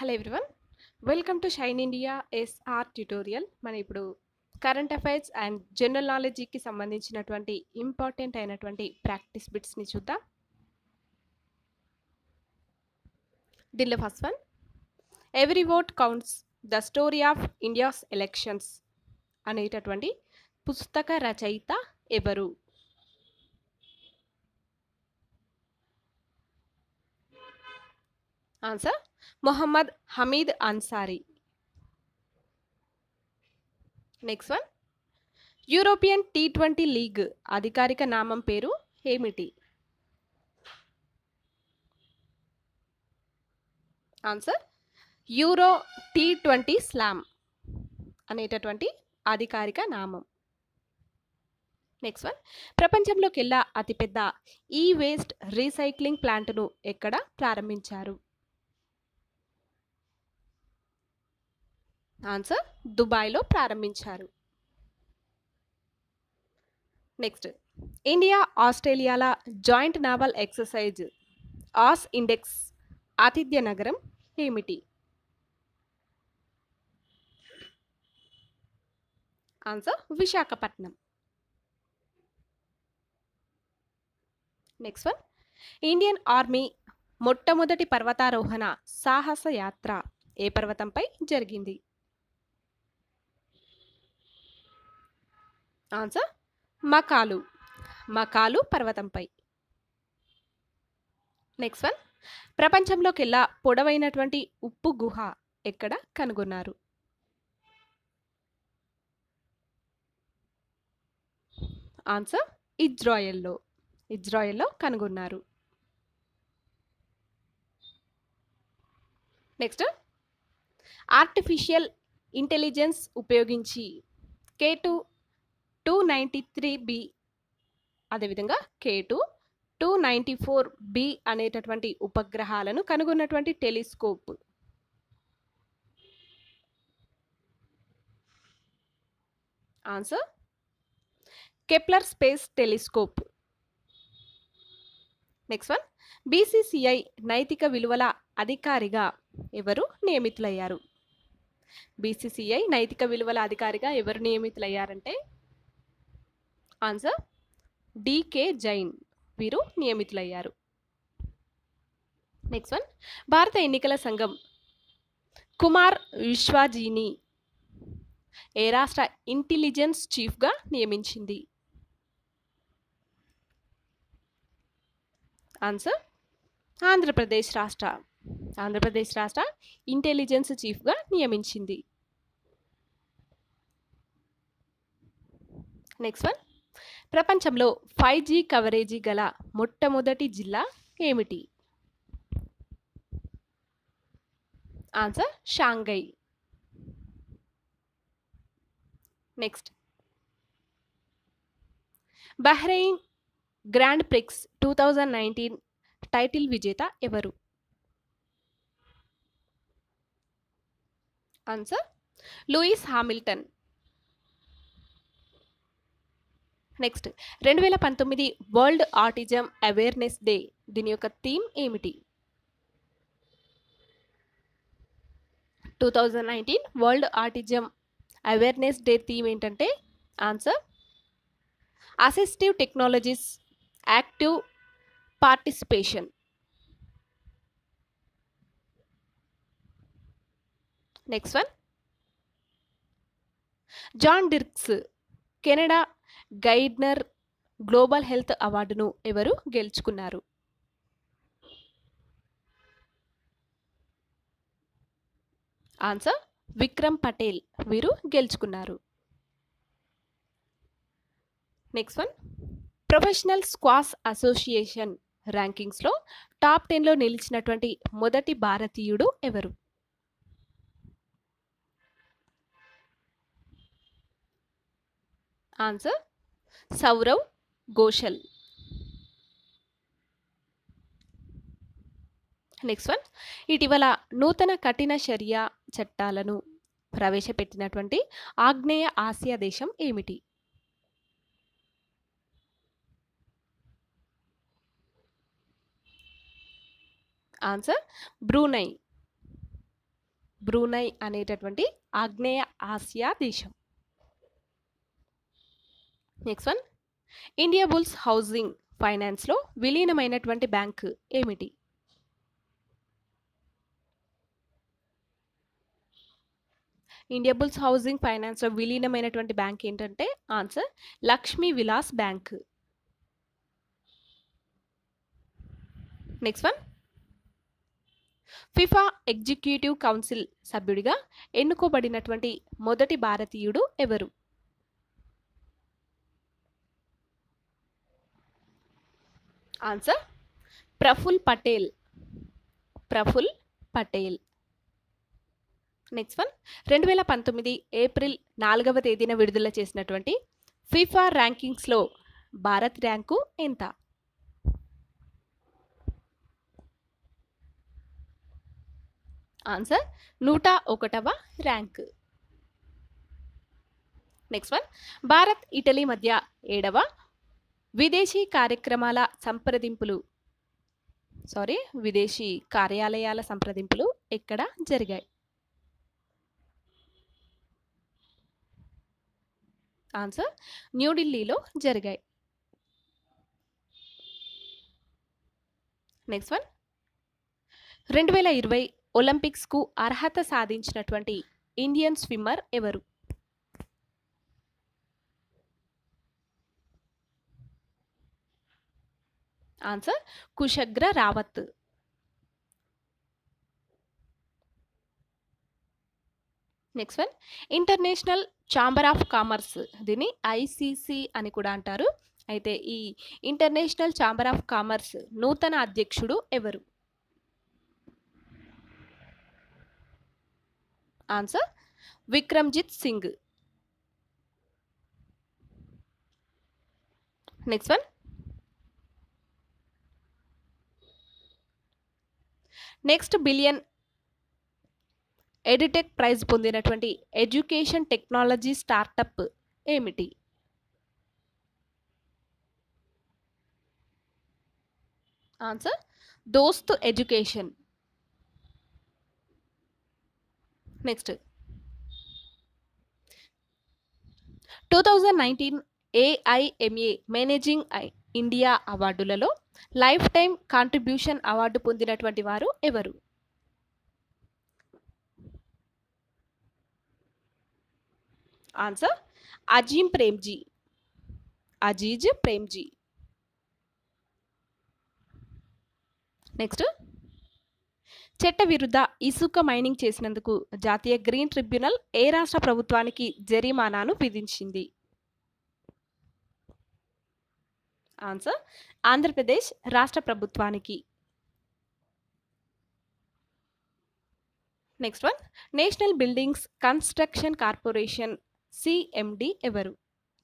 hello everyone welcome to shine India SR tutorial మనం ఇప్పుడు current affairs and general నాలెడ్జ్కి సంబంధించినటువంటి ఇంపార్టెంట్ అయినటువంటి ప్రాక్టీస్ బిట్స్ని చూద్దాం దీనిలో first one every vote counts the story of India's elections అనేటటువంటి పుస్తక రచయిత ఎవరు answer Mohammad Hamid Ansari next one European T twenty league అధికారిక నామం పేరు ఏమిటి answer Euro T twenty slam అనేటటువంటి అధికారిక నామం నెక్స్ట్ వన్ ప్రపంచంలోకెల్లా అతిపెద్ద ఈ వేస్ట్ రీసైక్లింగ్ ప్లాంట్ను ఎక్కడ ప్రారంభించారు ఆన్సర్ దుబాయ్లో ప్రారంభించారు నెక్స్ట్ ఇండియా ఆస్ట్రేలియాల joint naval exercise AUSINDEX ఆతిథ్య నగరం ఏమిటి answer Visakhapatnam next one Indian army మొట్టమొదటి పర్వతారోహణ సాహస యాత్ర ఏ పర్వతంపై జరిగింది ఆన్సర్ మకాలు మకాలు పర్వతంపై నెక్స్ట్ వన్ ప్రపంచంలోకెల్లా పొడవైనటువంటి ఉప్పు గుహ ఎక్కడ కనుగొన్నారు ఆన్సర్ ఇజ్రాయెల్లో ఇజ్రాయెల్లో కనుగొన్నారు నెక్స్ట్ ఆర్టిఫిషియల్ ఇంటెలిజెన్స్ ఉపయోగించి K two two ninety three B అదేవిధంగా K two two ninety four B అనేటటువంటి ఉపగ్రహాలను కనుగొన్నటువంటి telescope answer Kepler space telescope next one BCCI నైతిక విలువల అధికారిగా ఎవరు నియమితులయ్యారు బీసీసీఐ నైతిక విలువల అధికారిగా ఎవరు నియమితులయ్యారంటే ఆన్సర్ డికే జైన్ వీరు నియమితులయ్యారు నెక్స్ట్ వన్ భారత ఎన్నికల సంఘం కుమార్ విశ్వాజీని ఏ రాష్ట్ర ఇంటెలిజెన్స్ చీఫ్గా నియమించింది ఆన్సర్ ఆంధ్రప్రదేశ్ రాష్ట్ర ఆంధ్రప్రదేశ్ రాష్ట్ర ఇంటెలిజెన్స్ చీఫ్గా నియమించింది నెక్స్ట్ వన్ ప్రపంచంలో ఫైవ్ జీ కవరేజీ గల మొట్టమొదటి జిల్లా ఏమిటి answer Shanghai next Bahrain grand prix two thousand nineteen title విజేత ఎవరు ఆన్సర్ లూయిస్ హామిల్టన్ నెక్స్ట్ రెండు వేల పంతొమ్మిది వరల్డ్ ఆటిజం అవేర్నెస్ డే దీని యొక్క థీమ్ ఏమిటి two thousand nineteen world autism awareness day theme ఏంటంటే answer assistive technologies active participation next one John Dirks Canada Gairdner global health అవార్డును ఎవరు గెలుచుకున్నారు ఆన్సర్ విక్రమ్ పటేల్ వీరు గెలుచుకున్నారు next one professional squash association ర్యాంకింగ్స్లో టాప్ టెన్లో నిలిచినటువంటి మొదటి భారతీయుడు ఎవరు answer Saurav Ghosal next one ఇటీవల నూతన కఠిన షరియా చట్టాలను ప్రవేశపెట్టినటువంటి ఆగ్నేయ ఆసియా దేశం ఏమిటి ఆన్సర్ బ్రూనై బ్రూనై అనేటటువంటి ఆగ్నేయ ఆసియా దేశం next one India bulls housing ఫైనాన్స్లో విలీనమైనటువంటి బ్యాంక్ ఏమిటి ఇండియా బుల్స్ హౌసింగ్ ఫైనాన్స్లో విలీనమైనటువంటి బ్యాంక్ ఏంటంటే answer Lakshmi Vilas bank next one FIFA executive council సభ్యుడిగా ఎన్నుకోబడినటువంటి మొదటి భారతీయుడు ఎవరు answer Praful Patel Praful Patel next one రెండు వేల పంతొమ్మిది ఏప్రిల్ నాలుగవ తేదీన విడుదల చేసినటువంటి ఫిఫా ర్యాంకింగ్స్లో భారత్ ర్యాంకు ఎంత ఆన్సర్ నూట ఒకటవ rank next one Bharat Italy మధ్య ఏడవ విదేశీ కార్యక్రమాల సంప్రదింపులు సారీ విదేశీ కార్యాలయాల సంప్రదింపులు ఎక్కడ జరిగాయి ఆన్సర్ న్యూఢిల్లీలో జరిగాయి నెక్స్ట్ వన్ రెండు వేల ఇరవై ఒలింపిక్స్కు అర్హత సాధించినటువంటి ఇండియన్ స్విమ్మర్ ఎవరు answer Kushagra Rawat next one international chamber of commerce దీన్ని ఐసీసీ అని కూడా అంటారు అయితే ఈ ఇంటర్నేషనల్ ఛాంబర్ ఆఫ్ కామర్స్ నూతన అధ్యక్షుడు ఎవరు answer Vikramjit Singh next one next billion edtech prize పొందినటువంటి ఎడ్యుకేషన్ టెక్నాలజీ స్టార్టప్ ఏమిటి answer Dost education next two thousand nineteen AIMA managing India అవార్డులలో లైఫ్ టైం కాంట్రిబ్యూషన్ అవార్డు పొందినటువంటి వారు ఎవరు ఆన్సర్ అజీం ప్రేమ్జీ అజీజ్ ప్రేమ్జీ నెక్స్ట్ చట్టవిరుద్ధ ఇసుక మైనింగ్ చేసినందుకు జాతీయ గ్రీన్ ట్రిబ్యునల్ ఏ రాష్ట్ర ప్రభుత్వానికి జరిమానాను విధించింది ఆన్సర్ ఆంధ్రప్రదేశ్ రాష్ట్ర ప్రభుత్వానికి next one national buildings construction corporation CMD ఎవరు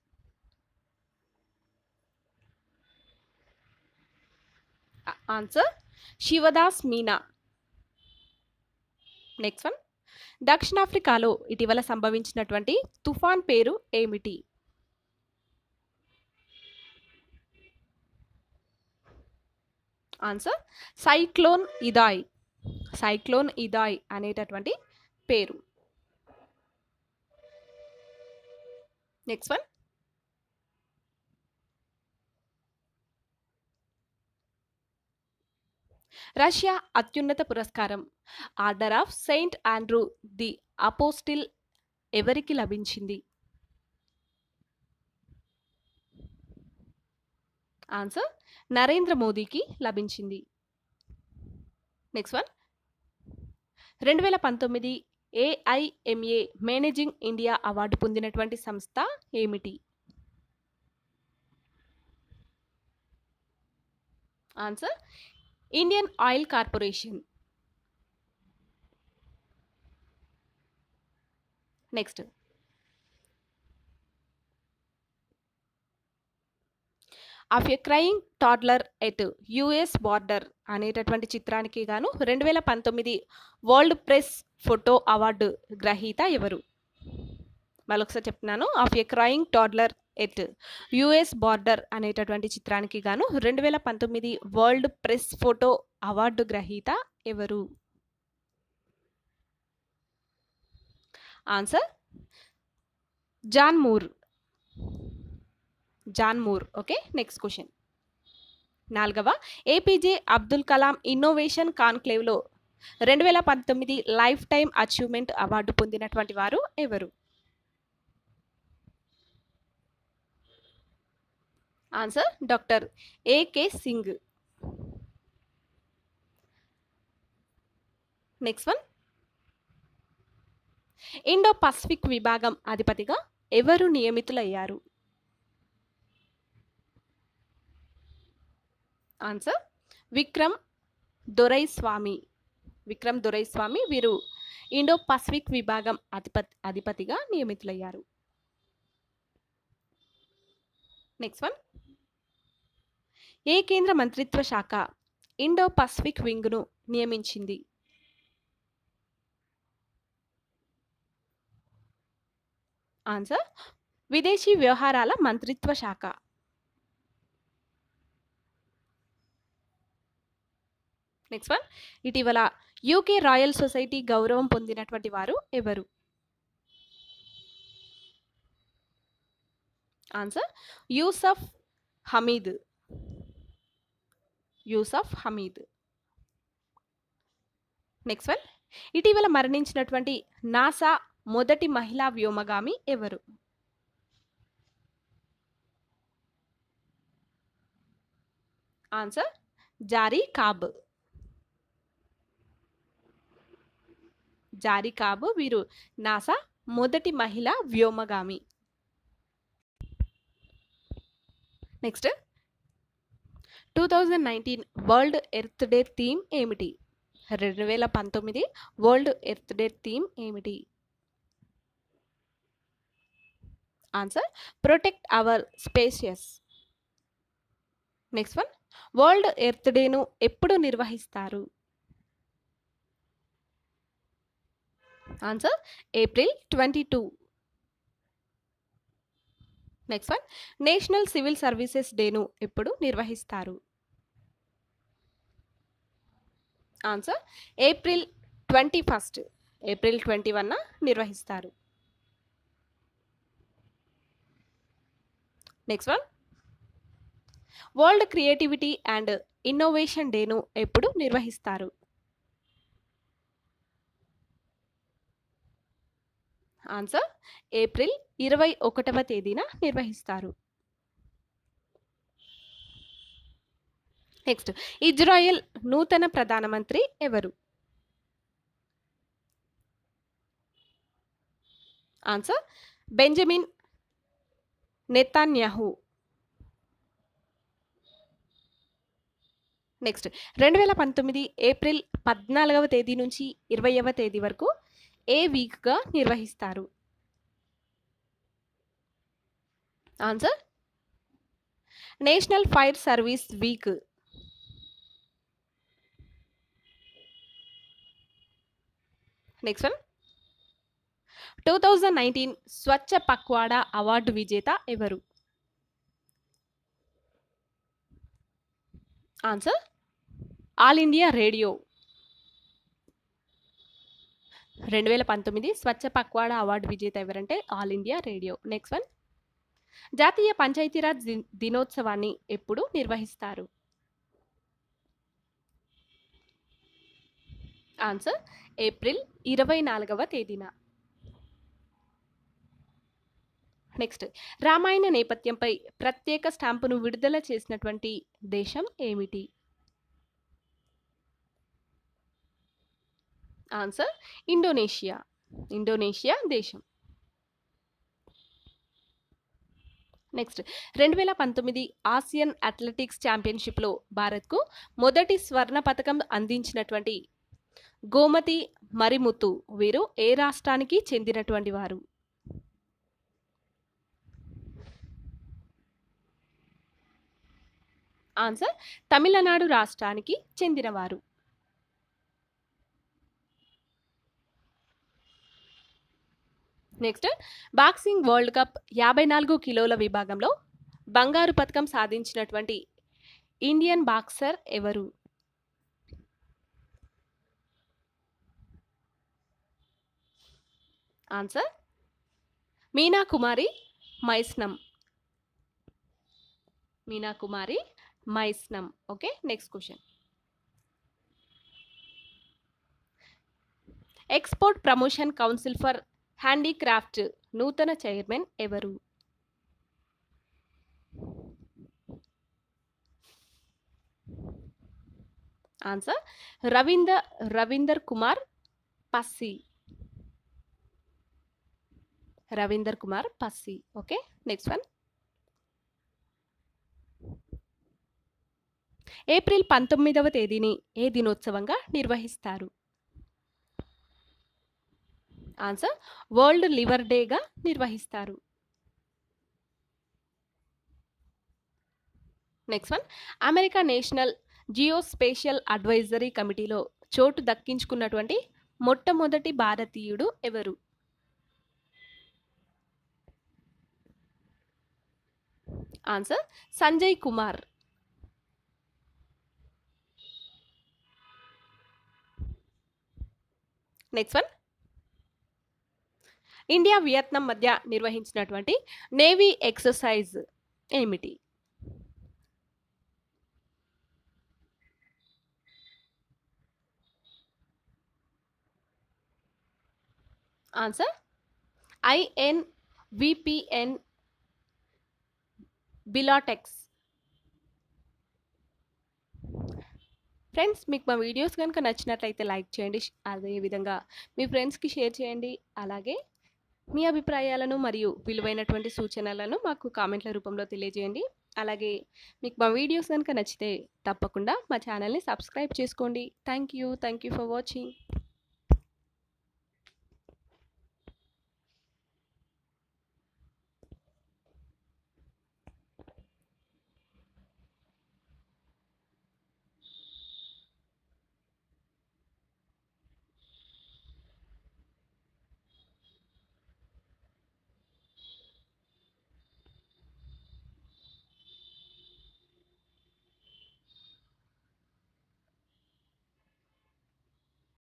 answer Shivdas Meena next one దక్షిణాఫ్రికాలో ఇటీవల సంభవించినటువంటి తుఫాన్ పేరు ఏమిటి answer cyclone Idai cyclone Idai అనేటటువంటి పేరు నెక్స్ట్ వన్ రష్యా అత్యున్నత పురస్కారం order of Saint Andrew the apostle ఎవరికి లభించింది ఆన్సర్ నరేంద్ర మోదీకి లభించింది నెక్స్ట్ వన్ రెండు వేల పంతొమ్మిది ఏఐఎంఏ మేనేజింగ్ ఇండియా అవార్డు పొందినటువంటి సంస్థ ఏమిటి answer Indian oil corporation next of a crying toddler at US border అనేటటువంటి చిత్రానికి గాను రెండు వేల పంతొమ్మిది వరల్డ్ ప్రెస్ ఫోటో అవార్డు గ్రహీత ఎవరు మరొకసారి చెప్తున్నాను of a crying toddler at US border అనేటటువంటి చిత్రానికి గాను రెండు వేల పంతొమ్మిది వరల్డ్ ప్రెస్ ఫోటో అవార్డు గ్రహీత ఎవరు answer John Moore John Moore okay next question నాలుగవ ఏపీజే అబ్దుల్ కలాం ఇన్నోవేషన్ కాన్క్లేవ్లో రెండు వేల పంతొమ్మిది లైఫ్ టైమ్ అచీవ్మెంట్ అవార్డు పొందినటువంటి వారు ఎవరు answer doctor AK Singh next one Indo Pacific విభాగం అధిపతిగా ఎవరు నియమితులయ్యారు ఆన్సర్ విక్రమ్ దొరైస్వామి విక్రమ్ దొరైస్వామి వీరు ఇండో పసిఫిక్ విభాగం అధిపతి అధిపతిగా నియమితులయ్యారు నెక్స్ట్ వన్ ఏ కేంద్ర మంత్రిత్వ శాఖ ఇండో పసిఫిక్ వింగ్ను నియమించింది ఆన్సర్ విదేశీ వ్యవహారాల మంత్రిత్వ శాఖ నెక్స్ట్ వన్ ఇటీవల యూకే రాయల్ సొసైటీ గౌరవం పొందినటువంటి వారు ఎవరు answer Yusuf Hamied Yusuf Hamied next one ఇటీవల మరణించినటువంటి నాసా మొదటి మహిళా వ్యోమగామి ఎవరు ఆన్సర్ జారీ కాబ్ జారీ కాబ్ వీరు నాసా మొదటి మహిళా వ్యోమగామి next two thousand nineteen world earth day theme ఏమిటి రెండు వేల పంతొమ్మిది వరల్డ్ ఎర్త్ డే థీమ్ ఏమిటి answer protect our species next one world earth డేను ఎప్పుడు నిర్వహిస్తారు answer April twenty two next one national civil services డేను ఎప్పుడు నిర్వహిస్తారు answer April twenty first April twenty వన్న నిర్వహిస్తారు next one world creativity and innovation డేను ఎప్పుడు నిర్వహిస్తారు ఆన్సర్ ఏప్రిల్ ఇరవై ఒకటవ తేదీన నిర్వహిస్తారు నెక్స్ట్ ఇజ్రాయెల్ నూతన ప్రధానమంత్రి ఎవరు ఆన్సర్ బెంజమిన్ నెతాన్యాహు నెక్స్ట్ రెండు వేల పంతొమ్మిది ఏప్రిల్ పద్నాలుగవ తేదీ నుంచి ఇరవైవ తేదీ వరకు ఏ వీక్గా నిర్వహిస్తారు answer national fire service week next one two thousand nineteen Swachh Pakhwada award విజేత ఎవరు ఆన్సర్ ఆల్ ఇండియా రేడియో రెండు వేల పంతొమ్మిది స్వచ్ఛ పక్వాడా అవార్డు విజేత ఎవరంటే all India radio next one జాతీయ పంచాయతీరాజ్ ది- దినోత్సవాన్ని ఎప్పుడు నిర్వహిస్తారు ఆన్సర్ ఏప్రిల్ ఇరవై నాలుగవ తేదీన నెక్స్ట్ రామాయణ నేపథ్యంపై ప్రత్యేక స్టాంపును విడుదల చేసినటువంటి దేశం ఏమిటి ఆన్సర్ ఇండోనేషియా ఇండోనేషియా దేశం నెక్స్ట్ రెండు వేల పంతొమ్మిది ఆసియన్ అథ్లెటిక్స్ ఛాంపియన్షిప్లో భారత్కు మొదటి స్వర్ణ పథకం అందించినటువంటి గోమతి మరిముత్తు వీరు ఏ రాష్ట్రానికి చెందినటువంటి వారు ఆన్సర్ తమిళనాడు రాష్ట్రానికి చెందినవారు నెక్స్ట్ బాక్సింగ్ వరల్డ్ కప్ యాభై నాలుగు కిలోల విభాగంలో బంగారు పథకం సాధించినటువంటి ఇండియన్ బాక్సర్ ఎవరు answer Meena Kumari Maisnam Meena Kumari Maisnam okay next question export promotion council for handicraft నూతన చైర్మన్ ఎవరు answer Ravinder Ravinder Kumar Passi Ravinder Kumar Passi okay next one April పంతొమ్మిదవ తేదీని ఏ దినోత్సవంగా నిర్వహిస్తారు ఆన్సర్ వరల్డ్ లివర్ డేగా నిర్వహిస్తారు next one America national geospatial advisory కమిటీలో చోటు దక్కించుకున్నటువంటి మొట్టమొదటి భారతీయుడు ఎవరు answer Sanjay Kumar next one India Vietnam మధ్య నిర్వహించినటువంటి నేవీ ఎక్సర్సైజ్ ఏమిటి answer IN VPN bilatex friends మీకు మా వీడియోస్ కనుక నచ్చినట్లయితే లైక్ చేయండి అదేవిధంగా మీ ఫ్రెండ్స్కి షేర్ చేయండి అలాగే మీ అభిప్రాయాలను మరియు విలువైనటువంటి సూచనలను మాకు కామెంట్ల రూపంలో తెలియజేయండి అలాగే మీకు మా వీడియోస్ కనుక నచ్చితే తప్పకుండా మా ఛానల్ని సబ్స్క్రైబ్ చేసుకోండి thank you thank you for watching